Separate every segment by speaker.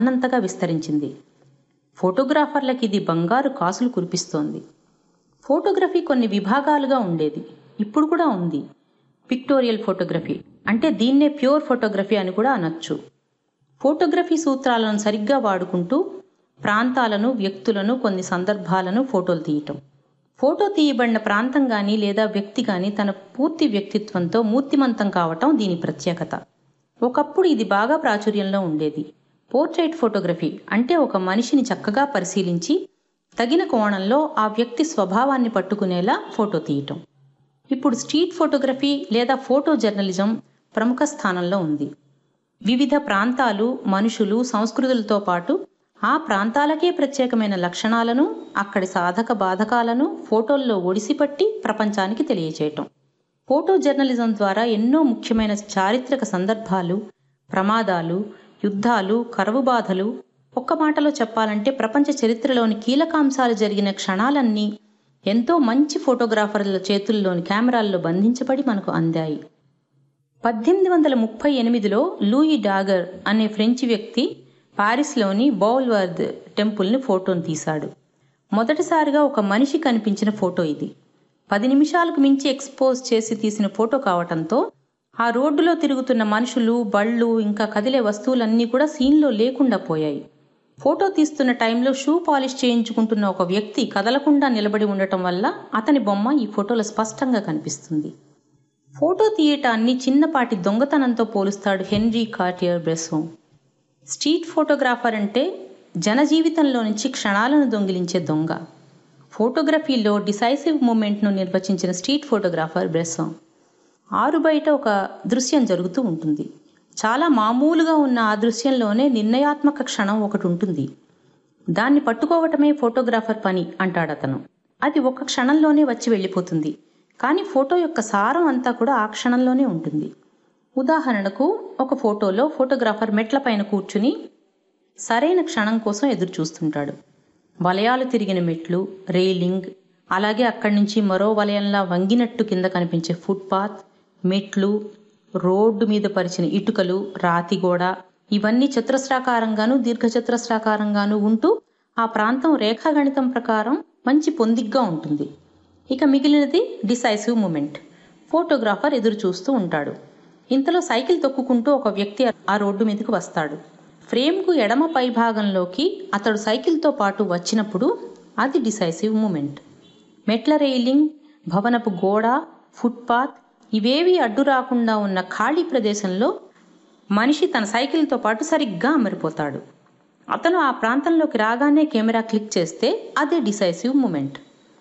Speaker 1: అన్నంతగా విస్తరించింది ఫోటోగ్రాఫర్లకి ఇది బంగారు కాసులు కురిపిస్తోంది ఫోటోగ్రఫీ కొన్ని విభాగాలుగా ఉండేది ఇప్పుడు కూడా ఉంది పిక్టోరియల్ ఫోటోగ్రఫీ అంటే దీన్నే ప్యూర్ ఫోటోగ్రఫీ అని కూడా అనొచ్చు ఫోటోగ్రఫీ సూత్రాలను సరిగ్గా వాడుకుంటూ ప్రాంతాలను వ్యక్తులను కొన్ని సందర్భాలను ఫోటోలు తీయటం ఫోటో తీయబడిన ప్రాంతం కానీ లేదా వ్యక్తి కానీ తన పూర్తి వ్యక్తిత్వంతో మూర్తిమంతం కావటం దీని ప్రత్యేకత ఒకప్పుడు ఇది బాగా ప్రాచుర్యంలో ఉండేది పోర్ట్రైట్ ఫోటోగ్రఫీ అంటే ఒక మనిషిని చక్కగా పరిశీలించి తగిన కోణంలో ఆ వ్యక్తి స్వభావాన్ని పట్టుకునేలా ఫోటో తీయటం ఇప్పుడు స్ట్రీట్ ఫోటోగ్రఫీ లేదా ఫోటో జర్నలిజం ప్రముఖ స్థానంలో ఉంది వివిధ ప్రాంతాలు మనుషులు సంస్కృతులతో పాటు ఆ ప్రాంతాలకే ప్రత్యేకమైన లక్షణాలను అక్కడి సాధక బాధకాలను ఫోటోల్లో ఒడిసిపట్టి ప్రపంచానికి తెలియచేయటం ఫోటో జర్నలిజం ద్వారా ఎన్నో ముఖ్యమైన చారిత్రక సందర్భాలు ప్రమాదాలు యుద్ధాలు కరువు బాధలు ఒక్క మాటలో చెప్పాలంటే ప్రపంచ చరిత్రలోని కీలకాంశాలు జరిగిన క్షణాలన్నీ ఎంతో మంచి ఫోటోగ్రాఫర్ల చేతుల్లోని కెమెరాల్లో బంధించబడి మనకు అందాయి పద్దెనిమిది వందల ముప్పై ఎనిమిదిలో లూయి డాగర్ అనే ఫ్రెంచి వ్యక్తి పారిస్లోని బౌల్వర్ద్ టెంపుల్ని ఫోటోను తీశాడు మొదటిసారిగా ఒక మనిషి కనిపించిన ఫోటో ఇది పది నిమిషాలకు మించి ఎక్స్పోజ్ చేసి తీసిన ఫోటో కావటంతో ఆ రోడ్డులో తిరుగుతున్న మనుషులు బళ్ళు ఇంకా కదిలే వస్తువులన్నీ కూడా సీన్లో లేకుండా పోయాయి ఫోటో తీస్తున్న టైంలో షూ పాలిష్ చేయించుకుంటున్న ఒక వ్యక్తి కదలకుండా నిలబడి ఉండటం వల్ల అతని బొమ్మ ఈ ఫోటోలో స్పష్టంగా కనిపిస్తుంది ఫోటో తీయటాన్ని చిన్నపాటి దొంగతనంతో పోలుస్తాడు Henri Cartier Bresson street photographer అంటే జనజీవితంలో నుంచి క్షణాలను దొంగిలించే దొంగ ఫోటోగ్రఫీలో డిసైసివ్ మూమెంట్ను నిర్వచించిన స్ట్రీట్ ఫోటోగ్రాఫర్ బ్రెసో ఆరు బయట ఒక దృశ్యం జరుగుతూ ఉంటుంది చాలా మామూలుగా ఉన్న ఆ దృశ్యంలోనే నిర్ణయాత్మక క్షణం ఒకటి ఉంటుంది దాన్ని పట్టుకోవటమే ఫోటోగ్రాఫర్ పని అంటాడతను అది ఒక క్షణంలోనే వచ్చి వెళ్ళిపోతుంది కానీ ఫోటో యొక్క సారం అంతా కూడా ఆ క్షణంలోనే ఉంటుంది ఉదాహరణకు ఒక ఫోటోలో ఫోటోగ్రాఫర్ మెట్లపైన కూర్చుని సరైన క్షణం కోసం ఎదురు చూస్తుంటాడు వలయాలు తిరిగిన మెట్లు రైలింగ్ అలాగే అక్కడి నుంచి మరో వలయంలా వంగినట్టు కింద కనిపించే ఫుట్పాత్ మెట్లు రోడ్డు మీద పరిచిన ఇటుకలు రాతి గోడ ఇవన్నీ చతురస్రాకారంగాను దీర్ఘచతురస్రాకారంగాను ఉంటూ ఆ ప్రాంతం రేఖాగణితం ప్రకారం మంచి పొందిగ్గా ఉంటుంది ఇక మిగిలినది డిసైసివ్ మూమెంట్ ఫోటోగ్రాఫర్ ఎదురు చూస్తూ ఉంటాడు ఇంతలో సైకిల్ తొక్కుకుంటూ ఒక వ్యక్తి ఆ రోడ్డు మీదకి వస్తాడు ఫ్రేమ్కు ఎడమ పై భాగంలోకి అతడు సైకిల్తో పాటు వచ్చినప్పుడు అది డిసైసివ్ మూమెంట్ మెట్ల రైలింగ్ భవనపు గోడ ఫుట్పాత్ ఇవేవి అడ్డు రాకుండా ఉన్న ఖాళీ ప్రదేశంలో మనిషి తన సైకిల్తో పాటు సరిగ్గా అమరిపోతాడు అతను ఆ ప్రాంతంలోకి రాగానే కెమెరా క్లిక్ చేస్తే అదే డిసైసివ్ మూమెంట్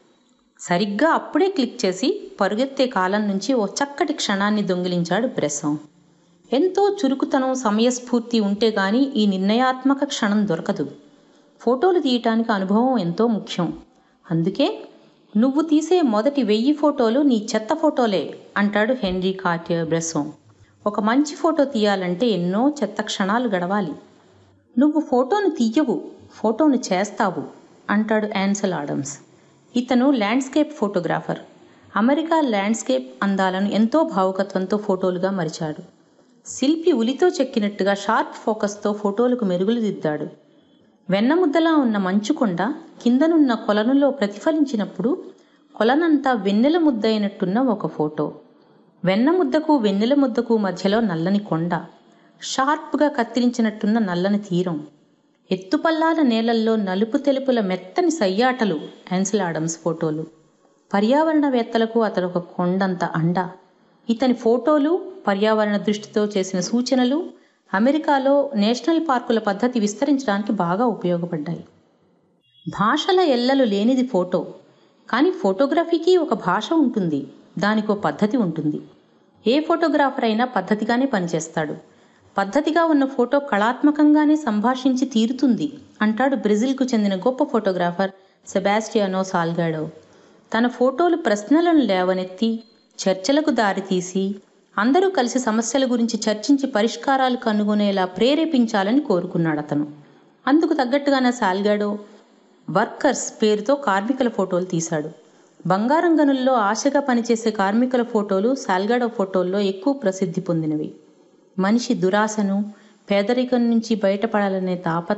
Speaker 1: సరిగ్గా అప్పుడే క్లిక్ చేసి పరుగెత్తే కాలం నుంచి ఓ చక్కటి క్షణాన్ని దొంగిలించాడు బ్రెసం ఎంతో చురుకుతనం సమయస్ఫూర్తి ఉంటే గాని ఈ నిర్ణయాత్మక క్షణం దొరకదు ఫోటోలు తీయటానికి అనుభవం ఎంతో ముఖ్యం అందుకే నువ్వు తీసే మొదటి వెయ్యి ఫోటోలు నీ చెత్త ఫోటోలే అంటాడు హెన్రీ కార్టియర్ బ్రెసో ఒక మంచి ఫోటో తీయాలంటే ఎన్నో చెత్త క్షణాలు గడవాలి నువ్వు ఫోటోను తీయవు ఫోటోను చేస్తావు అంటాడు యాన్సల్ ఆడమ్స్ ఇతను ల్యాండ్స్కేప్ ఫోటోగ్రాఫర్ అమెరికా ల్యాండ్స్కేప్ అందాలను ఎంతో భావుకత్వంతో ఫోటోలుగా మరిచాడు శిల్పి ఉలితో చెక్కినట్టుగా షార్ప్ ఫోకస్తో ఫోటోలకు మెరుగులు దిద్దాడు వెన్నముద్దలా ఉన్న మంచుకొండ కిందనున్న కొలనులో ప్రతిఫలించినప్పుడు కొలనంతా వెన్నెల ముద్దైనట్టున్న ఒక ఫోటో వెన్న ముద్దకు వెన్నెల ముద్దకు మధ్యలో నల్లని కొండ షార్ప్గా కత్తిరించినట్టున్న నల్లని తీరం ఎత్తుపల్లాల నేలల్లో నలుపు తెలుపుల మెత్తని సయ్యాటలు యాన్సిల్ ఆడమ్స్ ఫోటోలు పర్యావరణవేత్తలకు అతడు ఒక కొండంత అండ ఇతని ఫోటోలు పర్యావరణ దృష్టితో చేసిన సూచనలు అమెరికాలో నేషనల్ పార్కుల పద్ధతి విస్తరించడానికి బాగా ఉపయోగపడ్డాయి భాషల ఎల్లలు లేనిది ఫోటో కానీ ఫోటోగ్రఫీకి ఒక భాష ఉంటుంది దానికో పద్ధతి ఉంటుంది ఏ ఫోటోగ్రాఫర్ అయినా పద్ధతిగానే పనిచేస్తాడు పద్ధతిగా ఉన్న ఫోటో కళాత్మకంగానే సంభాషించి తీరుతుంది అంటాడు బ్రెజిల్కు చెందిన గొప్ప ఫోటోగ్రాఫర్ సెబాస్టియానో సాల్గాడో తన ఫోటోలు ప్రశ్నలను లేవనెత్తి చర్చలకు దారితీసి అందరూ కలిసి సమస్యల గురించి చర్చించి పరిష్కారాలు కనుగొనేలా ప్రేరేపించాలని కోరుకున్నాడు అతను అందుకు తగ్గట్టుగానే సాల్గాడో వర్కర్స్ పేరుతో కార్మికుల ఫోటోలు తీశాడు బంగారం గనుల్లో ఆశగా పనిచేసే కార్మికుల ఫోటోలు సాల్గాడో ఫోటోల్లో ఎక్కువ ప్రసిద్ధి పొందినవి మనిషి దురాశను పేదరికం నుంచి బయటపడాలనే తాప